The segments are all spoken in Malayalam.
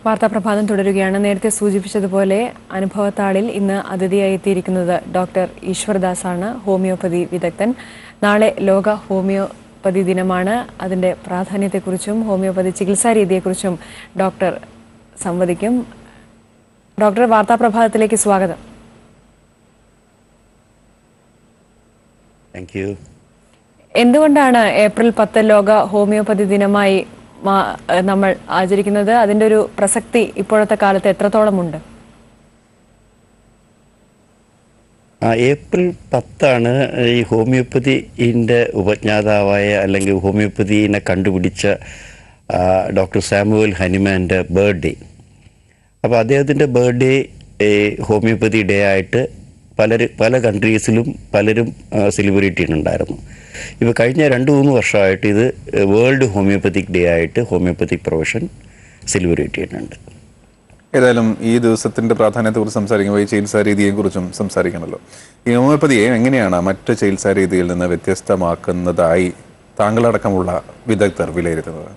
വാർത്താ പ്രഭാതം തുടരുകയാണ് നേരത്തെ സൂചിപ്പിച്ചതുപോലെ അനുഭവത്താളിൽ ഇന്ന് അതിഥിയായി എത്തിയിരിക്കുന്നത് ഡോക്ടർ ഈശ്വർദാസ് ആണ് ഹോമിയോപ്പതി വിദഗ്ധൻ നാളെ ലോക ഹോമിയോപ്പതി ദിനമാണ് അതിൻ്റെ പ്രാധാന്യത്തെക്കുറിച്ചും ഹോമിയോപ്പതി ചികിത്സാ രീതിയെക്കുറിച്ചും ഡോക്ടർ സംവദിക്കും ഡോക്ടർ വാർത്താ പ്രഭാതത്തിലേക്ക് സ്വാഗതം താങ്ക് യു എന്തുകൊണ്ടാണ് ഏപ്രിൽ പത്ത് ലോക ഹോമിയോപ്പതി ദിനമായി മാ- ഏഹ് നമ്മൾ ആചരിക്കുന്നത് അതിൻ്റെ ഒരു പ്രസക്തി ഇപ്പോഴത്തെ കാലത്ത് എത്രത്തോളമുണ്ട് ആ ഏപ്രിൽ പത്താണ് ഈ ഹോമിയോപ്പതിൻ്റെ ഉപജ്ഞാതാവായ അല്ലെങ്കിൽ ഹോമിയോപ്പതിനെ കണ്ടുപിടിച്ച ആ, ഡോക്ടർ സാമുവൽ ഹനിമാൻ്റെ ബർത്ത്ഡേ അപ്പോൾ അദ്ദേഹത്തിൻ്റെ ബർത്ത്ഡേ ഹോമിയോപ്പതി ഡേ ആയിട്ട് പലര് പല കൺട്രീസിലും പലരും സെലിബ്രേറ്റ് ചെയ്യുന്നുണ്ടായിരുന്നു ഇപ്പോൾ കഴിഞ്ഞ രണ്ട് മൂന്ന് വർഷമായിട്ട് ഇത് വേൾഡ് ഹോമിയോപ്പതിക് ഡേ ആയിട്ട് ഹോമിയോപ്പതിക് പ്രൊഫഷൻ സെലിബ്രേറ്റ് ചെയ്യുന്നുണ്ട് ഏതായാലും ഈ ദിവസത്തിന്റെ പ്രാധാന്യത്തെക്കുറിച്ച് സംസാരിക്കുമ്പോൾ ഈ ചികിത്സാ രീതിയെക്കുറിച്ചും സംസാരിക്കണമല്ലോ ഈ ഹോമിയോപ്പതിയെ എങ്ങനെയാണ് മറ്റ് ചികിത്സാ രീതിയിൽ നിന്ന് വ്യത്യസ്തമാക്കുന്നതായി താങ്കളടക്കമുള്ള വിദഗ്ധർ വിലയിരുത്തുന്നത്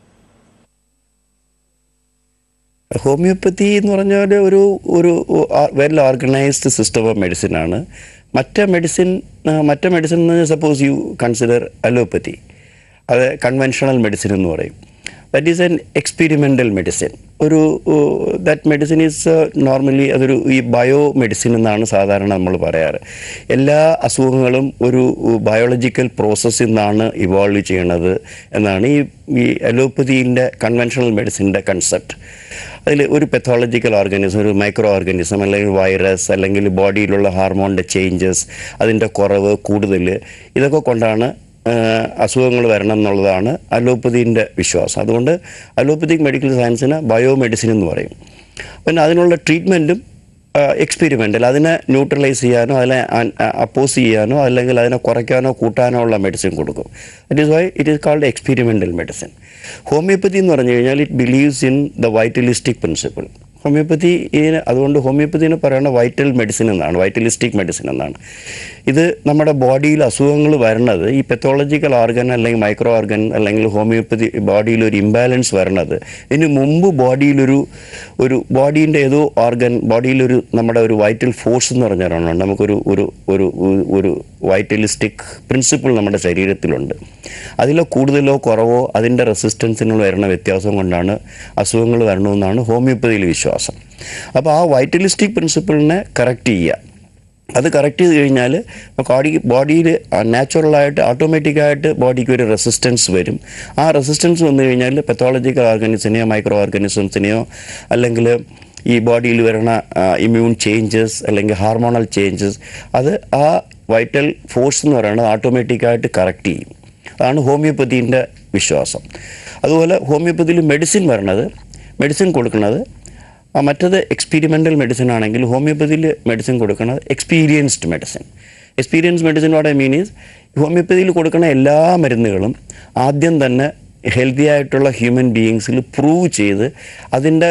ഹോമിയോപ്പതി എന്ന് പറഞ്ഞാൽ ഒരു ഒരു well organised system of medicine ആണ് മറ്റേ മെഡിസിൻ മറ്റേ മെഡിസിൻ എന്ന് സപ്പോസ് യു കൺസിഡർ അലോപ്പതി അത് കൺവെൻഷണൽ മെഡിസിൻ എന്ന് പറയും that is an experimental medicine ഒരു ദാറ്റ് മെഡിസിൻ ഈസ് നോർമലി അതൊരു ഈ ബയോ മെഡിസിൻ എന്നാണ് സാധാരണ നമ്മൾ പറയാറ് എല്ലാ അസുഖങ്ങളും ഒരു ബയോളജിക്കൽ പ്രോസസ്സിൽ നിന്നാണ് ഇവോൾവ് ചെയ്യണത് എന്നാണ് ഈ ഈ അലോപ്പതിൻ്റെ കൺവെൻഷണൽ മെഡിസിൻ്റെ കൺസെപ്റ്റ് അതിൽ ഒരു പെത്തോളജിക്കൽ ഓർഗാനിസം ഒരു മൈക്രോ ഓർഗാനിസം അല്ലെങ്കിൽ വൈറസ് അല്ലെങ്കിൽ ബോഡിയിലുള്ള ഹാർമോണിൻ്റെ ചേഞ്ചസ് അതിൻ്റെ കുറവ് കൂടുതൽ ഇതൊക്കെ കൊണ്ടാണ് അസുഖങ്ങൾ വരണം എന്നുള്ളതാണ് അലോപ്പതിൻ്റെ വിശ്വാസം അതുകൊണ്ട് അലോപ്പതിക് മെഡിക്കൽ സയൻസിന് ബയോ മെഡിസിൻ എന്ന് പറയും പിന്നെ അതിനുള്ള ട്രീറ്റ്മെൻറ്റും എക്സ്പെരിമെൻ്റൽ അതിനെ ന്യൂട്രലൈസ് ചെയ്യാനോ അതിനെ അപ്പോസ് ചെയ്യാനോ അല്ലെങ്കിൽ അതിനെ കുറയ്ക്കാനോ കൂട്ടാനോ ഉള്ള മെഡിസിൻ കൊടുക്കും it is why it is called experimental medicine homeopathy എന്ന് പറഞ്ഞു കഴിഞ്ഞാൽ it believes in the vitalistic principle homeopathy ഇതിന് അതുകൊണ്ട് ഹോമിയോപ്പതിനെ പറയുന്ന വൈറ്റൽ മെഡിസിൻ എന്നാണ് വൈറ്റലിസ്റ്റിക് മെഡിസിൻ എന്നാണ് ഇത് നമ്മുടെ ബോഡിയിൽ അസുഖങ്ങൾ വരുന്നത് ഈ പെത്തോളജിക്കൽ ഓർഗൻ അല്ലെങ്കിൽ മൈക്രോ ഓർഗൻ അല്ലെങ്കിൽ ഹോമിയോപ്പതി ബോഡിയിൽ ഒരു ഇംബാലൻസ് വരുന്നത് ഇതിന് മുമ്പ് ബോഡിയിലൊരു ഒരു ബോഡീൻ്റെ ഏതോ ഓർഗൻ ബോഡിയിലൊരു നമ്മുടെ ഒരു വൈറ്റൽ ഫോഴ്സ് എന്ന് പറഞ്ഞാലാണ് നമുക്കൊരു ഒരു ഒരു ഒരു- ഒരു വൈറ്റലിസ്റ്റിക് പ്രിൻസിപ്പിൾ നമ്മുടെ ശരീരത്തിലുണ്ട് അതിലോ കൂടുതലോ കുറവോ അതിൻ്റെ റെസിസ്റ്റൻസിനുള്ള വരുന്ന വ്യത്യാസം കൊണ്ടാണ് അസുഖങ്ങൾ വരണമെന്നാണ് ഹോമിയോപ്പതിയിൽ വിശ്വാസം അപ്പോൾ ആ വൈറ്റലിസ്റ്റിക് പ്രിൻസിപ്പിളിനെ കറക്റ്റ് ചെയ്യുക അത് കറക്റ്റ് ചെയ്ത് കഴിഞ്ഞാൽ ബോഡി ബോഡിയിൽ നാച്ചുറലായിട്ട് ഓട്ടോമാറ്റിക്കായിട്ട് ബോഡിക്ക് ഒരു റെസിസ്റ്റൻസ് വരും ആ റെസിസ്റ്റൻസ് വന്നു കഴിഞ്ഞാൽ പെത്തോളജിക്കൽ ഓർഗാനിസിനെയോ മൈക്രോ ഓർഗാനിസംസിനെയോ അല്ലെങ്കിൽ ഈ ബോഡിയിൽ വരുന്ന ഇമ്മ്യൂൺ ചേഞ്ചസ് അല്ലെങ്കിൽ ഹാർമോണൽ ചേഞ്ചസ് അത് ആ വൈറ്റൽ ഫോഴ്സ് എന്ന് പറയുന്നത് ഓട്ടോമാറ്റിക്കായിട്ട് കറക്റ്റ് ചെയ്യും അതാണ് ഹോമിയോപ്പതീൻ്റെ വിശ്വാസം അതുപോലെ ഹോമിയോപ്പതിയിൽ മെഡിസിൻ വരണത് മെഡിസിൻ കൊടുക്കുന്നത് ആ മറ്റത് എക്സ്പീരിമെൻ്റൽ മെഡിസിൻ ആണെങ്കിൽ ഹോമിയോപ്പതിയിൽ മെഡിസിൻ കൊടുക്കുന്നത് experienced medicine experience medicine what I mean is ഹോമിയോപ്പതിയിൽ കൊടുക്കുന്ന എല്ലാ മരുന്നുകളും ആദ്യം തന്നെ ഹെൽത്തി ആയിട്ടുള്ള ഹ്യൂമൻ ബീയിങ്സിൽ പ്രൂവ് ചെയ്ത് അതിൻ്റെ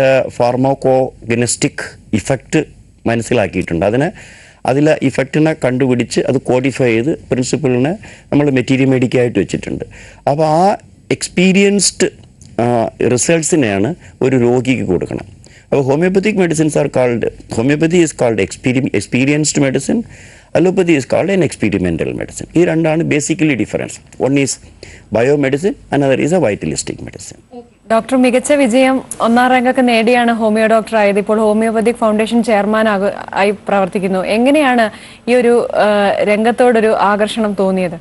ഫാർമോക്കോഗനസ്റ്റിക് ഇഫക്റ്റ് മനസ്സിലാക്കിയിട്ടുണ്ട് അതിനെ അതിലെ ഇഫക്റ്റിനെ കണ്ടുപിടിച്ച് അത് കോഡിഫൈ ചെയ്ത് പ്രിൻസിപ്പിളിനെ നമ്മൾ മെറ്റീരിയൽ മേടിക്കായിട്ട് വെച്ചിട്ടുണ്ട് അപ്പോൾ ആ എക്സ്പീരിയൻസ്ഡ് റിസൾട്ട്സിനെയാണ് ഒരു രോഗിക്ക് കൊടുക്കണം അപ്പോൾ homeopathic medicines are called homeopathy is called experi experienced medicine allopathy is called an experimental medicine ഈ രണ്ടാണ് basically difference one is bio medicine another is a vitalistic medicine doctor മികച്ച വിജയം ഒന്നാം റാങ്കൊക്കെ നേടിയാണ് ഹോമിയോ ഡോക്ടർ ആയത് ഇപ്പോൾ ഹോമിയോപ്പതിക് ഫൗണ്ടേഷൻ ചെയർമാൻ ആക- ആയി പ്രവർത്തിക്കുന്നു എങ്ങനെയാണ് ഈ ഒരു ആ, രംഗത്തോടൊരു ആകർഷണം തോന്നിയത്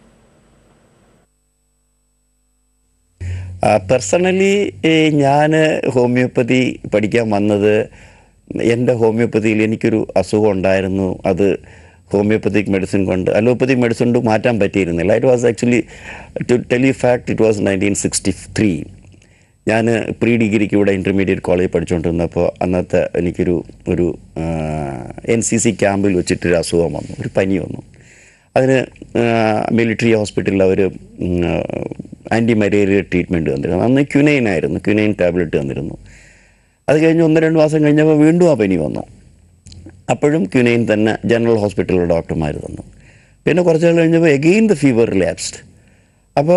പേഴ്സണലി ഞാൻ ഹോമിയോപ്പതി പഠിക്കാൻ വന്നത് എൻ്റെ ഹോമിയോപ്പതിയിൽ എനിക്കൊരു അസുഖം ഉണ്ടായിരുന്നു അത് ഹോമിയോപ്പതിക് മെഡിസിൻ കൊണ്ട് അലോപ്പതിക് മെഡിസിൻ കൊണ്ട് മാറ്റാൻ പറ്റിയിരുന്നില്ല it was actually to tell you fact it was nineteen sixty three ഞാൻ പ്രീ ഡിഗ്രിക്ക് ഇവിടെ ഇൻ്റർമീഡിയറ്റ് കോളേജ് പഠിച്ചുകൊണ്ടിരുന്നപ്പോൾ അന്നത്തെ എനിക്കൊരു ഒരു എൻ സി സി ക്യാമ്പിൽ വെച്ചിട്ടൊരു അസുഖം വന്നു ഒരു പനി വന്നു അതിന് മിലിറ്ററി ഹോസ്പിറ്റലിൽ അവർ ആൻറ്റി മലേറിയ ട്രീറ്റ്മെൻറ്റ് തന്നിരുന്നു അന്ന് ക്യുനൈൻ ആയിരുന്നു ക്യുനൈൻ ടാബ്ലറ്റ് തന്നിരുന്നു അത് കഴിഞ്ഞ് ഒന്ന് രണ്ട് മാസം കഴിഞ്ഞപ്പോൾ വീണ്ടും ആ പനി വന്നു അപ്പോഴും ക്യുനൈൻ തന്നെ ജനറൽ ഹോസ്പിറ്റലിലെ ഡോക്ടർമാർ തന്നു പിന്നെ കുറച്ച് നാൾ കഴിഞ്ഞപ്പോൾ എഗെയിൻ ദ ഫീവർ റിലാപ്സ്ഡ് അപ്പോൾ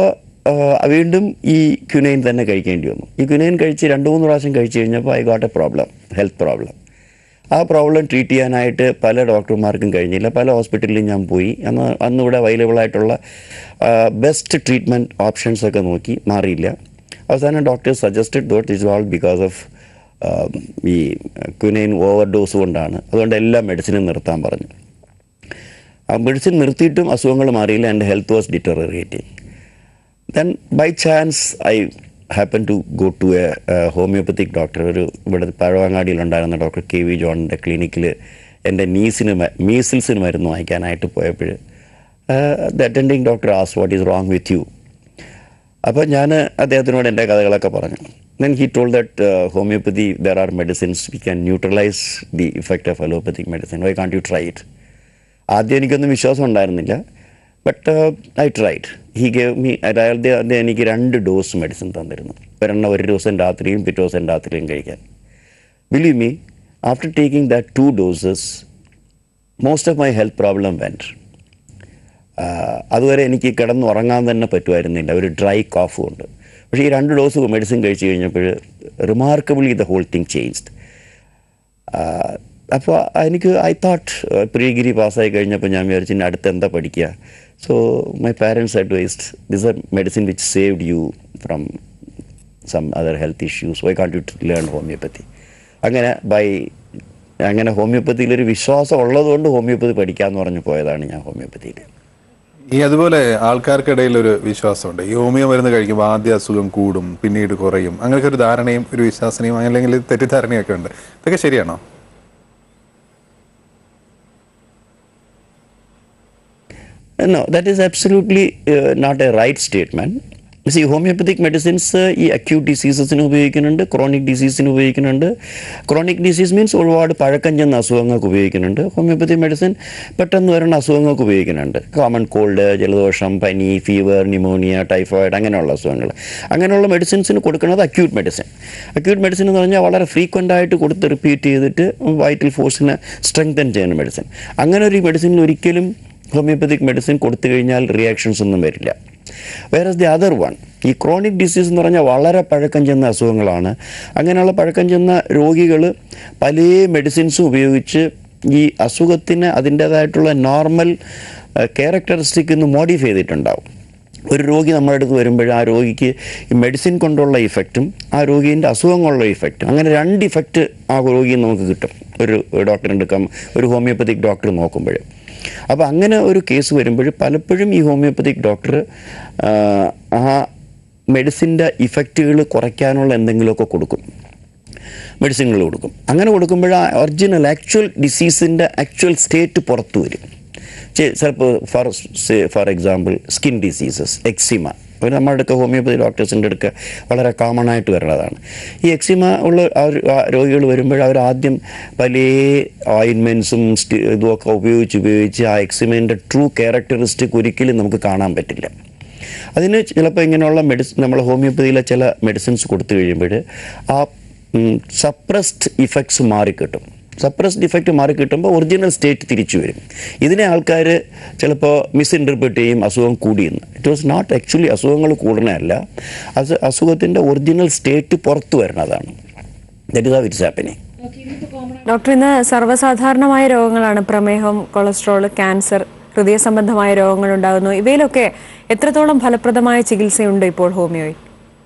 വീണ്ടും ഈ ക്യുനൈൻ തന്നെ കഴിക്കേണ്ടി വന്നു ഈ ക്യുനൈൻ കഴിച്ച് രണ്ട് മൂന്ന് പ്രാവശ്യം കഴിച്ച് കഴിഞ്ഞപ്പോൾ I got a problem health problem ആ പ്രോബ്ലം ട്രീറ്റ് ചെയ്യാനായിട്ട് പല ഡോക്ടർമാർക്കും കഴിഞ്ഞില്ല പല ഹോസ്പിറ്റലിലും ഞാൻ പോയി അന്ന് അന്നിവിടെ അവൈലബിൾ ആയിട്ടുള്ള ബെസ്റ്റ് ട്രീറ്റ്മെൻറ്റ് ഓപ്ഷൻസ് ഒക്കെ നോക്കി മാറിയില്ല അവസാനം doctor suggested that is all because of ഈ ക്യുനൈൻ ഓവർ ഡോസ് കൊണ്ടാണ് അതുകൊണ്ട് എല്ലാ മെഡിസിനും നിർത്താൻ പറഞ്ഞു ആ മെഡിസിൻ നിർത്തിയിട്ടും അസുഖങ്ങൾ മാറിയില്ല എൻ്റെ health was deteriorating then by chance I happen to go to a homeopathic doctor ഒരു ഇവിടെ പഴവങ്ങാടിയിലുണ്ടായിരുന്ന ഡോക്ടർ കെ വി ജോണിൻ്റെ ക്ലിനിക്കിൽ എൻ്റെ നീസിന് മീസിൽസിന് മരുന്ന് വാങ്ങിക്കാനായിട്ട് പോയപ്പോൾ ദ അറ്റൻഡിങ് ഡോക്ടർ ആസ് what is wrong with you അപ്പോൾ ഞാൻ അദ്ദേഹത്തിനോട് എൻ്റെ കഥകളൊക്കെ പറഞ്ഞു then he told that homeopathy there are medicines we can neutralize the effect of allopathic medicine why can't you try it ആദ്യം എനിക്കൊന്നും വിശ്വാസം ഉണ്ടായിരുന്നില്ല but I tried he gave me അതായത് അദ്ദേഹം എനിക്ക് രണ്ട് ഡോസ് മെഡിസിൻ തന്നിരുന്നു ഒരെണ്ണം ഒരു ദിവസം രാത്രിയും പിറ്റേ ദിവസം രാത്രിയും കഴിക്കാൻ believe me after taking that two doses most of my health problem went അതുവരെ എനിക്ക് കിടന്ന് ഉറങ്ങാൻ തന്നെ പറ്റുമായിരുന്നില്ല ഒരു ഡ്രൈ കോഫ് കൊണ്ട് പക്ഷേ ഈ രണ്ട് ഡോസ് മെഡിസിൻ കഴിച്ച് കഴിഞ്ഞപ്പോൾ remarkably the whole thing changed അപ്പോൾ എനിക്ക് ഐ തോട്ട് പ്രീ ഡിഗ്രി പാസ്സായി കഴിഞ്ഞപ്പോൾ ഞാൻ വിചാരിച്ചു ഇനി അടുത്ത് എന്താ പഠിക്കുക so my parents advised this a medicine which saved you from some other health issues why can't you learn homeopathy അങ്ങനെ ബൈ അങ്ങനെ ഹോമിയോപ്പത്തിയിലൊരു വിശ്വാസം ഉള്ളതുകൊണ്ട് ഹോമിയോപ്പതി പഠിക്കാമെന്ന് പറഞ്ഞ് പോയതാണ് ഞാൻ ഹോമിയോപ്പതിയിൽ ഈ അതുപോലെ ആൾക്കാർക്കിടയിൽ ഒരു വിശ്വാസമുണ്ട് ഈ ഹോമിയോ മരുന്ന് കഴിക്കുമ്പോൾ ആദ്യ അസുഖം കൂടും പിന്നീട് കുറയും അങ്ങനെയൊക്കെ ഒരു ധാരണയും ഒരു വിശ്വാസനയും അല്ലെങ്കിൽ തെറ്റിദ്ധാരണയൊക്കെ ഉണ്ട് ഇതൊക്കെ ശരിയാണോ No, that is absolutely uh, not a right statement. See homeopathic medicines ഈ അക്യൂട്ട് ഡിസീസസിന് ഉപയോഗിക്കുന്നുണ്ട് ക്രോണിക് ഡിസീസിന് ഉപയോഗിക്കുന്നുണ്ട് ക്രോണിക് ഡിസീസ് മീൻസ് ഒരുപാട് പഴക്കം ചെന്ന അസുഖങ്ങൾക്ക് ഉപയോഗിക്കുന്നുണ്ട് ഹോമിയോപ്പത്തി മെഡിസിൻ പെട്ടെന്ന് വരുന്ന അസുഖങ്ങൾക്ക് ഉപയോഗിക്കുന്നുണ്ട് കോമൺ കോൾഡ് ജലദോഷം പനി ഫീവർ ന്യൂമോണിയ ടൈഫോയിഡ് അങ്ങനെയുള്ള അസുഖങ്ങൾ അങ്ങനെയുള്ള മെഡിസിൻസിന് കൊടുക്കുന്നത് അക്യൂട്ട് മെഡിസിൻ അക്യൂട്ട് മെഡിസിൻ എന്ന് പറഞ്ഞാൽ വളരെ ഫ്രീക്വൻ്റ് ആയിട്ട് കൊടുത്ത് റിപ്പീറ്റ് ചെയ്തിട്ട് വൈറ്റൽ ഫോഴ്സിനെ സ്ട്രെങ്തൻ ചെയ്യുന്ന മെഡിസിൻ അങ്ങനെ ഒരു മെഡിസിനിൽ ഒരിക്കലും ഹോമിയോപ്പത്തിക് മെഡിസിൻ കൊടുത്തു കഴിഞ്ഞാൽ റിയാക്ഷൻസ് ഒന്നും വരില്ല വേറെ ദി അതർ വൺ ഈ ക്രോണിക് ഡിസീസ് എന്ന് പറഞ്ഞാൽ വളരെ പഴക്കം ചെന്ന അസുഖങ്ങളാണ് അങ്ങനെയുള്ള പഴക്കം ചെന്ന രോഗികൾ പല മെഡിസിൻസും ഉപയോഗിച്ച് ഈ അസുഖത്തിന് അതിൻ്റേതായിട്ടുള്ള നോർമൽ ക്യാരക്ടറിസ്റ്റിക് ഒന്ന് മോഡിഫൈ ചെയ്തിട്ടുണ്ടാവും ഒരു രോഗി നമ്മുടെ അടുത്ത് വരുമ്പോൾ ആ രോഗിക്ക് ഈ മെഡിസിൻ കൊണ്ടുള്ള ഇഫക്റ്റും ആ രോഗീൻ്റെ അസുഖങ്ങളുള്ള ഇഫക്റ്റും അങ്ങനെ രണ്ട് ഇഫക്റ്റ് ആ രോഗിയിൽ നമുക്ക് കിട്ടും ഒരു ഡോക്ടറിൻ്റെ എടുക്കാം ഒരു ഹോമിയോപ്പത്തിക് ഡോക്ടർ നോക്കുമ്പോൾ അപ്പോൾ അങ്ങനെ ഒരു കേസ് വരുമ്പോൾ പലപ്പോഴും ഈ ഹോമിയോപ്പത്തിക് ഡോക്ടർ ആ മെഡിസിൻ്റെ ഇഫക്റ്റുകൾ കുറയ്ക്കാനുള്ള എന്തെങ്കിലുമൊക്കെ കൊടുക്കും മെഡിസിനുകൾ കൊടുക്കും അങ്ങനെ കൊടുക്കുമ്പോൾ ആ ഒറിജിനൽ ആക്ച്വൽ ഡിസീസിൻ്റെ ആക്ച്വൽ സ്റ്റേറ്റ് പുറത്തു വരും ചിലപ്പോൾ for for example skin diseases eczema ഒരു നമ്മുടെ അടുക്ക ഹോമിയോപ്പതി ഡോക്ടേഴ്സിൻ്റെ അടുക്ക വളരെ കോമൺ ആയിട്ട് വരുന്നതാണ് ഈ എക്സിമ ഉള്ള ആ ഒരു രോഗികൾ വരുമ്പോൾ അവർ ആദ്യം പല ഓയിൻമെൻറ്റ്സും ഇതുമൊക്കെ ഉപയോഗിച്ച് ഉപയോഗിച്ച് ആ എക്സിമേൻ്റെ ട്രൂ ക്യാരക്ടറിസ്റ്റിക് ഒരിക്കലും നമുക്ക് കാണാൻ പറ്റില്ല അതിന് ചിലപ്പോൾ ഇങ്ങനെയുള്ള മെഡിസിൻ നമ്മൾ ഹോമിയോപ്പതിയിലെ ചില മെഡിസിൻസ് കൊടുത്തു കഴിയുമ്പോൾ ആ സപ്രസ്ഡ് ഇഫക്ട്സ് മാറിക്കിട്ടും സപ്രസ്ഡ് ഇഫക്റ്റ് മാറി കിട്ടുമ്പോൾ ഒറിജിനൽ സ്റ്റേറ്റ് തിരിച്ചു വരും ഇതിനെ ആൾക്കാർ ചിലപ്പോൾ മിസ്ഇൻറ്റർപ്രിറ്റ് ചെയ്യും അസുഖം കൂടിയെന്ന് ഇറ്റ് വാസ് നോട്ട് ആക്ച്വലി അസുഖങ്ങൾ കൂടണമല്ല അത് അസുഖത്തിൻ്റെ ഒറിജിനൽ സ്റ്റേറ്റ് പുറത്തു വരുന്നതാണ് that is what's happening doctor ഇന്ന് സർവ്വസാധാരണമായ രോഗങ്ങളാണ് പ്രമേഹം കൊളസ്ട്രോൾ ക്യാൻസർ ഹൃദയ സംബന്ധമായ രോഗങ്ങൾ ഉണ്ടാകുന്നു ഇവയിലൊക്കെ എത്രത്തോളം ഫലപ്രദമായ ചികിത്സയുണ്ട് ഇപ്പോൾ ഹോമിയോയിൽ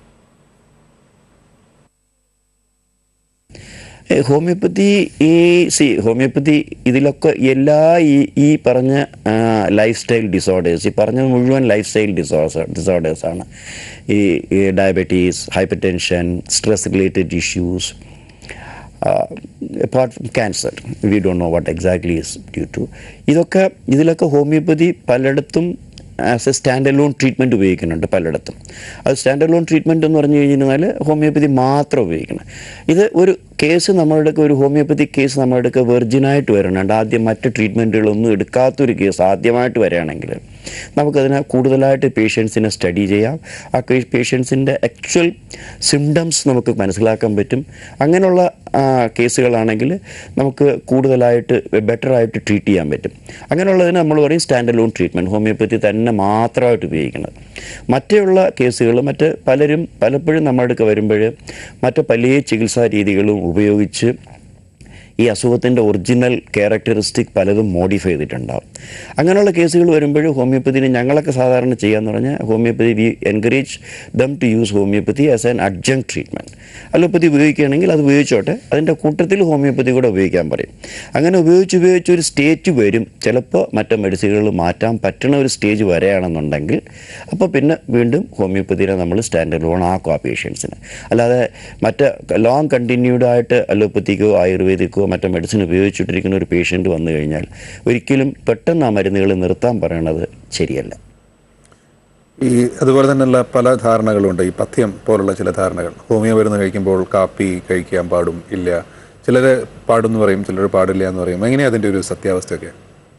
ഹോമിയോപ്പതി ഈ സി ഹോമിയോപ്പതി ഇതിലൊക്കെ എല്ലാ ഈ ഈ പറഞ്ഞ ലൈഫ് സ്റ്റൈൽ ഡിസോർഡേഴ്സ് ഈ പറഞ്ഞത് മുഴുവൻ ലൈഫ് സ്റ്റൈൽ ഡിസോർഡേഴ്സ് ഡിസോർഡേഴ്സാണ് ഈ diabetes hypertension stress related issues apart from cancer we don't know what exactly is due to ഇതൊക്കെ ഇതിലൊക്കെ ഹോമിയോപ്പതി പലയിടത്തും as a stand alone treatment ഉപയോഗിക്കുന്നുണ്ട് പലയിടത്തും അത് സ്റ്റാൻഡ് ലോൺ ട്രീറ്റ്മെൻറ്റ് എന്ന് പറഞ്ഞു കഴിഞ്ഞാൽ ഹോമിയോപ്പതി മാത്രം ഉപയോഗിക്കണം ഇത് ഒരു കേസ് നമ്മളുടെ ഒരു ഹോമിയോപ്പതി കേസ് നമ്മളുടെ വെർജിനായിട്ട് വരണുണ്ട് ആദ്യം മറ്റ് ട്രീറ്റ്മെൻറ്റുകളൊന്നും എടുക്കാത്തൊരു കേസ് ആദ്യമായിട്ട് വരികയാണെങ്കിൽ നമുക്കതിനെ കൂടുതലായിട്ട് പേഷ്യൻസിനെ സ്റ്റഡി ചെയ്യാം ആ പേഷ്യൻസിൻ്റെ ആക്ച്വൽ സിംറ്റംസ് നമുക്ക് മനസ്സിലാക്കാൻ പറ്റും അങ്ങനെയുള്ള കേസുകളാണെങ്കിൽ നമുക്ക് കൂടുതലായിട്ട് ബെറ്ററായിട്ട് ട്രീറ്റ് ചെയ്യാൻ പറ്റും അങ്ങനെയുള്ളതിന് നമ്മൾ പറയും സ്റ്റാൻഡ് ലോൺ ട്രീറ്റ്മെൻറ്റ് ഹോമിയോപ്പതി തന്നെ മാത്രമായിട്ട് ഉപയോഗിക്കുന്നത് മറ്റുള്ള കേസുകൾ മറ്റ് പലരും പലപ്പോഴും നമ്മുടെ അടുക്ക വരുമ്പോൾ മറ്റ് പല ചികിത്സാ രീതികളും ഉപയോഗിച്ച് ഈ അസുഖത്തിൻ്റെ ഒറിജിനൽ ക്യാരക്ടറിസ്റ്റിക് പലതും മോഡിഫൈ ചെയ്തിട്ടുണ്ടാവും അങ്ങനെയുള്ള കേസുകൾ വരുമ്പോൾ ഹോമിയോപ്പതിന് ഞങ്ങളൊക്കെ സാധാരണ ചെയ്യാന്ന് പറഞ്ഞാൽ homeopathy we encourage them to use homeopathy as an adjunct treatment allopathy ഉപയോഗിക്കുകയാണെങ്കിൽ അത് ഉപയോഗിച്ചോട്ടെ അതിൻ്റെ കൂട്ടത്തിൽ ഹോമിയോപ്പതി കൂടെ ഉപയോഗിക്കാൻ പറയും അങ്ങനെ ഉപയോഗിച്ച് ഉപയോഗിച്ച് ഒരു സ്റ്റേറ്റ് വരും ചിലപ്പോൾ മറ്റ് മെഡിസിനുകൾ മാറ്റാൻ പറ്റുന്ന ഒരു സ്റ്റേജ് വരെയാണെന്നുണ്ടെങ്കിൽ അപ്പോൾ പിന്നെ വീണ്ടും ഹോമിയോപ്പതിനെ നമ്മൾ സ്റ്റാൻഡേർഡ് ലോൺ ആക്കും ആ പേഷ്യൻസിന് അല്ലാതെ മറ്റ് ലോങ് കണ്ടിന്യൂഡ് ആയിട്ട് അലോപ്പത്തിക്കോ ആയുർവേദിക്കോ മറ്റോ മെഡിസിൻ ഉപയോഗിച്ചിട്ടിരിക്കുന്ന ഒരു പേഷ്യൻ്റ് വന്നു കഴിഞ്ഞാൽ ഒരിക്കലും പെട്ടെന്ന് ആ മരുന്നുകൾ നിർത്താൻ പറയണത് ശരിയല്ല ഈ അതുപോലെ തന്നെയുള്ള പല ധാരണകളുണ്ട് ഈ പഥ്യം പോലുള്ള ചില ധാരണകൾ ഹോമിയോ മരുന്ന് കഴിക്കുമ്പോൾ കാപ്പി കഴിക്കാൻ പാടും ഇല്ല ചിലർ പാടും പറയും ചിലർ പാടില്ല എന്ന് പറയും എങ്ങനെയാണ് അതിൻ്റെ ഒരു സത്യാവസ്ഥയൊക്കെ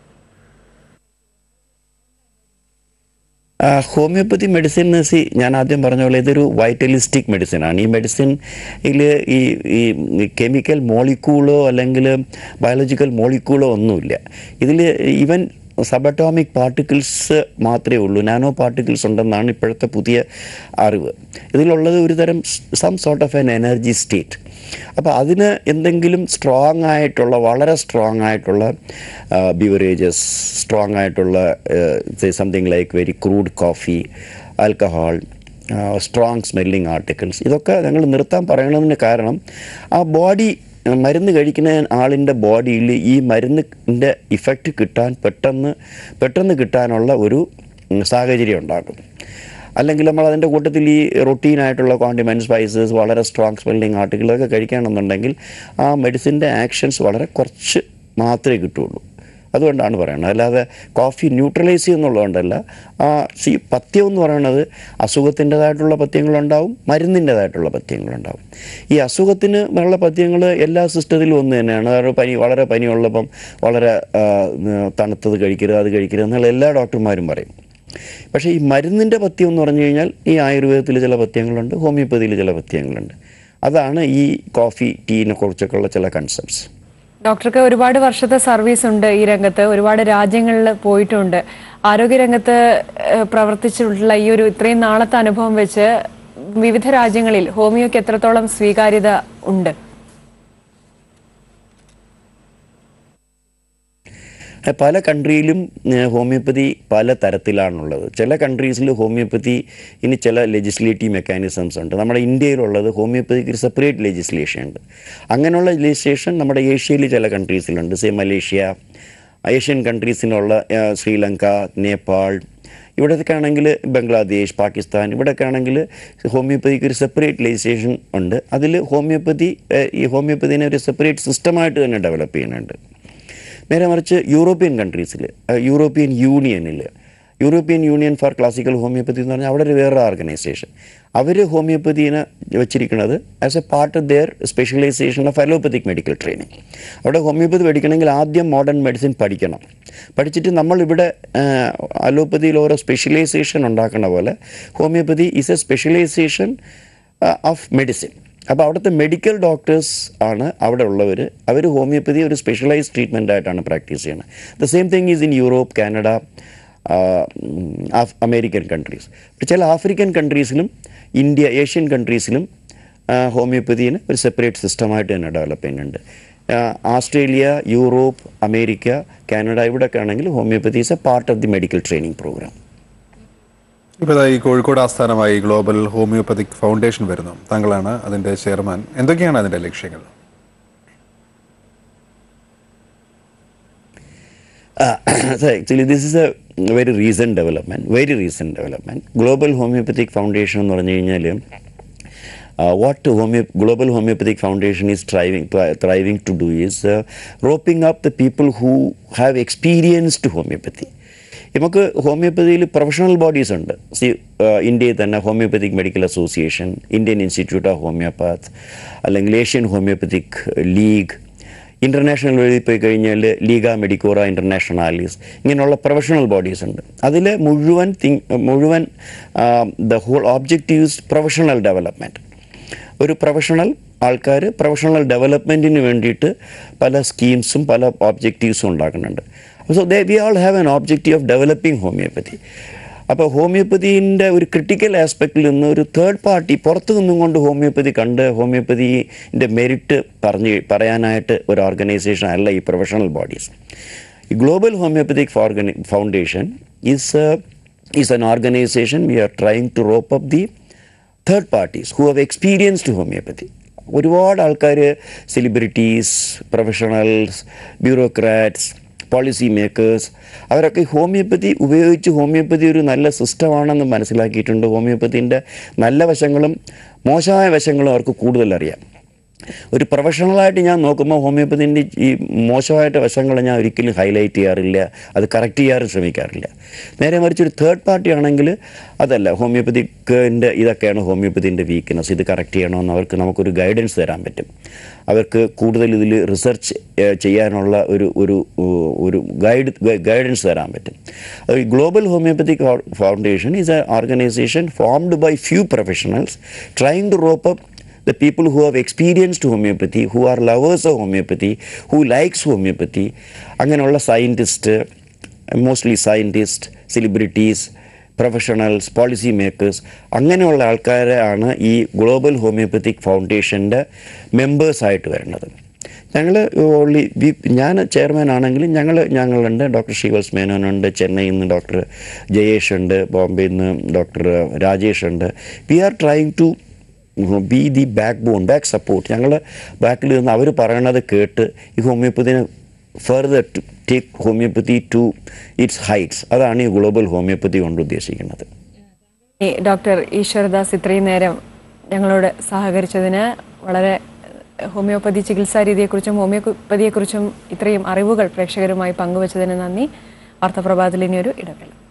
ആ, ഹോമിയോപ്പതി മെഡിസിൻ സി ഞാൻ ആദ്യം പറഞ്ഞ പോലെ ഇതൊരു വൈറ്റലിസ്റ്റിക് മെഡിസിനാണ് ഈ മെഡിസിനിൽ ഈ ഈ കെമിക്കൽ മോളിക്യൂളോ അല്ലെങ്കിൽ ബയോളജിക്കൽ മോളിക്യൂളോ ഒന്നുമില്ല ഇതിൽ ഈവൻ സബറ്റോമിക് പാർട്ടിക്കിൾസ് മാത്രമേ ഉള്ളൂ നാനോ പാർട്ടിക്കിൾസ് ഉണ്ടെന്നാണ് ഇപ്പോഴത്തെ പുതിയ അറിവ് ഇതിലുള്ളത് ഒരു തരം some sort of an energy state അപ്പോൾ അതിന് എന്തെങ്കിലും സ്ട്രോങ് ആയിട്ടുള്ള വളരെ സ്ട്രോങ് ആയിട്ടുള്ള ബിവറേജസ് സ്ട്രോങ് ആയിട്ടുള്ള something like very crude coffee alcohol strong smelling articles ഇതൊക്കെ ഞങ്ങൾ നിർത്താൻ പറയണതിന് കാരണം ആ ബോഡി മരുന്ന് കഴിക്കുന്ന ആളിൻ്റെ ബോഡിയിൽ ഈ മരുന്നിൻ്റെ ഇഫക്റ്റ് കിട്ടാൻ പെട്ടെന്ന് പെട്ടെന്ന് കിട്ടാനുള്ള ഒരു ഉം, സാഹചര്യം ഉണ്ടാക്കും അല്ലെങ്കിൽ നമ്മൾ അതിൻ്റെ കൂട്ടത്തിൽ ഈ റൊട്ടീനായിട്ടുള്ള കോണ്ടിമെൻറ്റ് സ്പൈസസ് വളരെ സ്ട്രോങ് സ്മെല്ലിങ് ആർട്ടിക്കിളൊക്കെ കഴിക്കുകയാണെന്നുണ്ടെങ്കിൽ ആ മെഡിസിൻ്റെ ആക്ഷൻസ് വളരെ കുറച്ച് മാത്രമേ കിട്ടുള്ളൂ അതുകൊണ്ടാണ് പറയുന്നത് അല്ലാതെ കോഫി ന്യൂട്രലൈസ് ചെയ്യുന്നുള്ളതുകൊണ്ടല്ല ആ സി പഥ്യം എന്ന് പറയുന്നത് അസുഖത്തിൻ്റെതായിട്ടുള്ള പഥ്യങ്ങളുണ്ടാവും മരുന്നിൻ്റെതായിട്ടുള്ള പഥ്യങ്ങളുണ്ടാവും ഈ അസുഖത്തിന് ഉള്ള പഥ്യങ്ങൾ എല്ലാ സിസ്റ്റത്തിലും ഒന്ന് തന്നെയാണ് കാരണം പനി വളരെ പനിയുള്ളപ്പം വളരെ ആ, തണുത്തത് കഴിക്കരുത് അത് കഴിക്കരുത് എന്നുള്ള എല്ലാ ഡോക്ടർമാരും പറയും പക്ഷേ ഈ മരുന്നിൻ്റെ പഥ്യം എന്ന് പറഞ്ഞു കഴിഞ്ഞാൽ ഈ ആയുർവേദത്തിൽ ചില പഥ്യങ്ങളുണ്ട് ഹോമിയോപ്പതിയിൽ ചില പഥ്യങ്ങളുണ്ട് അതാണ് ഈ കോഫി ടീനെ കുറിച്ചൊക്കെയുള്ള ചില കൺസെപ്റ്റ്സ് ഡോക്ടർക്ക് ഒരുപാട് വർഷത്തെ സർവീസ് ഉണ്ട് ഈ രംഗത്ത് ഒരുപാട് രാജ്യങ്ങളിൽ പോയിട്ടുണ്ട് ആരോഗ്യരംഗത്ത് ഏഹ്, പ്രവർത്തിച്ചിട്ടുള്ള ഈ ഒരു ഇത്രയും നാളത്തെ അനുഭവം വെച്ച് വിവിധ രാജ്യങ്ങളിൽ ഹോമിയോക്ക് എത്രത്തോളം സ്വീകാര്യത ഉണ്ട് പല കൺട്രിയിലും ഏഹ്, ഹോമിയോപ്പതി പല തരത്തിലാണുള്ളത് ചില കൺട്രീസിൽ ഹോമിയോപ്പതി ഇനി ചില ലെജിസ്ലേറ്റീവ് മെക്കാനിസംസ് ഉണ്ട് നമ്മുടെ ഇന്ത്യയിലുള്ളത് ഹോമിയോപ്പതിക്ക് ഒരു സെപ്പറേറ്റ് ലെജിസ്ലേഷൻ ഉണ്ട് അങ്ങനെയുള്ള ലെജിസ്ലേഷൻ നമ്മുടെ ഏഷ്യയിൽ ചില കൺട്രീസിലുണ്ട് സേ മലേഷ്യ ഏഷ്യൻ കൺട്രീസിനുള്ള ഏഹ്, ശ്രീലങ്ക നേപ്പാൾ ഇവിടെയൊക്കെ ആണെങ്കിൽ ബംഗ്ലാദേശ് പാകിസ്ഥാൻ ഇവിടെയൊക്കെ ആണെങ്കിൽ ഹോമിയോപ്പതിക്ക് ഒരു സെപ്പറേറ്റ് ലെജിസ്ലേഷൻ ഉണ്ട് അതിൽ ഹോമിയോപ്പതി ഏഹ്, ഈ ഹോമിയോപ്പതിനെ ഒരു സെപ്പറേറ്റ് സിസ്റ്റമായിട്ട് തന്നെ ഡെവലപ്പ് ചെയ്യുന്നുണ്ട് നേരെ മറിച്ച് യൂറോപ്യൻ കൺട്രീസിൽ European union European union for classical homeopathy എന്ന് പറഞ്ഞാൽ അവിടെ ഒരു വേറെ ഓർഗനൈസേഷൻ അവർ ഹോമിയോപ്പതിനെ വെച്ചിരിക്കുന്നത് as a part of their specialization of allopathic medical training അവിടെ ഹോമിയോപ്പതി പഠിക്കണമെങ്കിൽ ആദ്യം മോഡേൺ മെഡിസിൻ പഠിക്കണം പഠിച്ചിട്ട് നമ്മളിവിടെ അലോപ്പതിയിൽ ഓരോ സ്പെഷ്യലൈസേഷൻ ഉണ്ടാക്കുന്ന പോലെ homeopathy is a specialization of medicine അപ്പോൾ അവിടുത്തെ മെഡിക്കൽ ഡോക്ടേഴ്സ് ആണ് അവിടെ ഉള്ളവർ അവർ ഹോമിയോപ്പതി ഒരു സ്പെഷ്യലൈസ്ഡ് ട്രീറ്റ്മെൻ്റ് ആയിട്ടാണ് പ്രാക്ടീസ് ചെയ്യുന്നത് the same thing is in Europe Canada American countries ചില ആഫ്രിക്കൻ കൺട്രീസിലും ഇന്ത്യ ഏഷ്യൻ കൺട്രീസിലും ഹോമിയോപ്പതിന് ഒരു സെപ്പറേറ്റ് സിസ്റ്റമായിട്ട് തന്നെ ഡെവലപ്പ് ചെയ്യുന്നുണ്ട് ആ, ഓസ്ട്രേലിയ യൂറോപ്പ് അമേരിക്ക കാനഡ ഇവിടെയൊക്കെ ആണെങ്കിൽ homeopathy is a part of the medical training program ഇപ്പോൾ ഇതാ ഈ കോഴിക്കോട് ആസ്ഥാനമായി ഗ്ലോബൽ ഹോമിയോപ്പതിക് ഫൗണ്ടേഷൻ വരുന്നു താങ്കളാണ് അതിൻ്റെ ചെയർമാൻ എന്തൊക്കെയാണ് അതിൻ്റെ ലക്ഷ്യങ്ങൾ Uh, so actually, this is a very recent development, very recent development. Global Homeopathic Foundation എന്ന് പറഞ്ഞു കഴിഞ്ഞാൽ what homeo global homeopathic foundation is trying thriving to do is roping up the people who have experienced homeopathy നമുക്ക് ഹോമിയോപ്പതിയിൽ പ്രൊഫഷണൽ ബോഡീസ് ഉണ്ട് സി ഇന്ത്യയിൽ തന്നെ homeopathic medical association Indian institute of homeopath അല്ലെങ്കിൽ ഏഷ്യൻ ഹോമിയോപ്പതിക് ലീഗ് ഇൻ്റർനാഷണൽ വഴി പോയി കഴിഞ്ഞാൽ ലീഗ മെഡിക്കോറ ഇൻ്റർനാഷണാലിസ് ഇങ്ങനെയുള്ള പ്രൊഫഷണൽ ബോഡീസ് ഉണ്ട് അതിൽ മുഴുവൻ തിങ് മുഴുവൻ the whole objectives professional development ഒരു പ്രൊഫഷണൽ ആൾക്കാർ പ്രൊഫഷണൽ ഡെവലപ്മെൻറ്റിന് വേണ്ടിയിട്ട് പല സ്കീംസും പല ഓബ്ജക്റ്റീവ്സും ഉണ്ടാക്കുന്നുണ്ട് so they we all have an objective of developing homeopathy അപ്പോൾ ഹോമിയോപ്പതിൻ്റെ ഒരു ക്രിട്ടിക്കൽ ആസ്പെക്റ്റിൽ നിന്ന് ഒരു തേർഡ് പാർട്ടി പുറത്തു നിന്നും കൊണ്ട് ഹോമിയോപ്പതി കണ്ട് ഹോമിയോപ്പതിൻ്റെ മെറിറ്റ് പറഞ്ഞ് പറയാനായിട്ട് ഒരു ഓർഗനൈസേഷൻ അല്ല ഈ പ്രൊഫഷണൽ ബോഡീസ് ഈ global homeopathic foundation is is an organization we are trying to rope up the third parties who have experienced homeopathy ഒരുപാട് ആൾക്കാർ celebrities professionals bureaucrats policy makers അവരൊക്കെ ഹോമിയോപ്പതി ഉപയോഗിച്ച് ഹോമിയോപ്പതി ഒരു നല്ല സിസ്റ്റമാണെന്ന് മനസ്സിലാക്കിയിട്ടുണ്ട് ഹോമിയോപ്പതിൻ്റെ നല്ല വശങ്ങളും മോശമായ വശങ്ങളും അവർക്ക് കൂടുതൽ അറിയാം ഒരു പ്രൊഫഷണലായിട്ട് ഞാൻ നോക്കുമ്പോൾ ഹോമിയോപ്പതിൻ്റെ ഈ മോശമായിട്ട് വശങ്ങൾ ഞാൻ ഒരിക്കലും ഹൈലൈറ്റ് ചെയ്യാറില്ല അത് കറക്റ്റ് ചെയ്യാനും ശ്രമിക്കാറില്ല നേരെ മറിച്ച് ഒരു തേർഡ് പാർട്ടി ആണെങ്കിൽ അതല്ല ഹോമിയോപ്പതിക്കിൻ്റെ ഇതൊക്കെയാണ് ഹോമിയോപ്പതിൻ്റെ വീക്ക്നെസ് ഇത് കറക്റ്റ് ചെയ്യണമെന്ന് അവർക്ക് നമുക്കൊരു ഗൈഡൻസ് തരാൻ പറ്റും അവർക്ക് കൂടുതൽ ഇതിൽ റിസർച്ച് ചെയ്യാനുള്ള ഒരു ഒരു ഒരു ഗൈഡ് ഗൈഡൻസ് തരാൻ പറ്റും അത് global homeopathic foundation is a organization formed by few professionals trying to rope up the people who have experienced homeopathy, who are lovers of homeopathy, who likes homeopathy, അങ്ങനെയുള്ള scientist mostly scientist celebrities professionals policy makers അങ്ങനെയുള്ള ആൾക്കാരാണ് ഈ ഗ്ലോബൽ ഹോമിയോപ്പത്തിക് ഫൗണ്ടേഷൻ്റെ മെമ്പേഴ്സായിട്ട് വരുന്നത് ഞങ്ങൾ ഓൺലി വി ഞാൻ ചെയർമാൻ ആണെങ്കിലും ഞങ്ങൾ ഞങ്ങളുണ്ട് ഡോക്ടർ ശിവൽസ് മേനോനുണ്ട് ചെന്നൈയിൽ നിന്ന് ഡോക്ടർ ജയേഷ് ഉണ്ട് ബോംബെയിൽ നിന്ന് ഡോക്ടർ രാജേഷ് ഉണ്ട് we are trying to be the backbone back support ഞങ്ങൾ ബാക്കിൽ നിന്ന് അവർ പറയണത് കേട്ട് ഈ ഹോമിയോപ്പതിനെ further to take homeopathy to its heights അതാണ് ഈ ഗ്ലോബൽ ഹോമിയോപ്പതി കൊണ്ട് ഉദ്ദേശിക്കുന്നത് ഈ ഡോക്ടർ ഈശ്വരദാസ് ഇത്രയും നേരം ഞങ്ങളോട് സഹകരിച്ചതിന് വളരെ ഹോമിയോപ്പതി ചികിത്സാ രീതിയെക്കുറിച്ചും ഹോമിയോപ്പതിയെക്കുറിച്ചും ഇത്രയും അറിവുകൾ പ്രേക്ഷകരുമായി പങ്കുവച്ചതിന് നന്ദി വാർത്താപ്രഭാതത്തിൽ ഇനിയൊരു ഇടവേള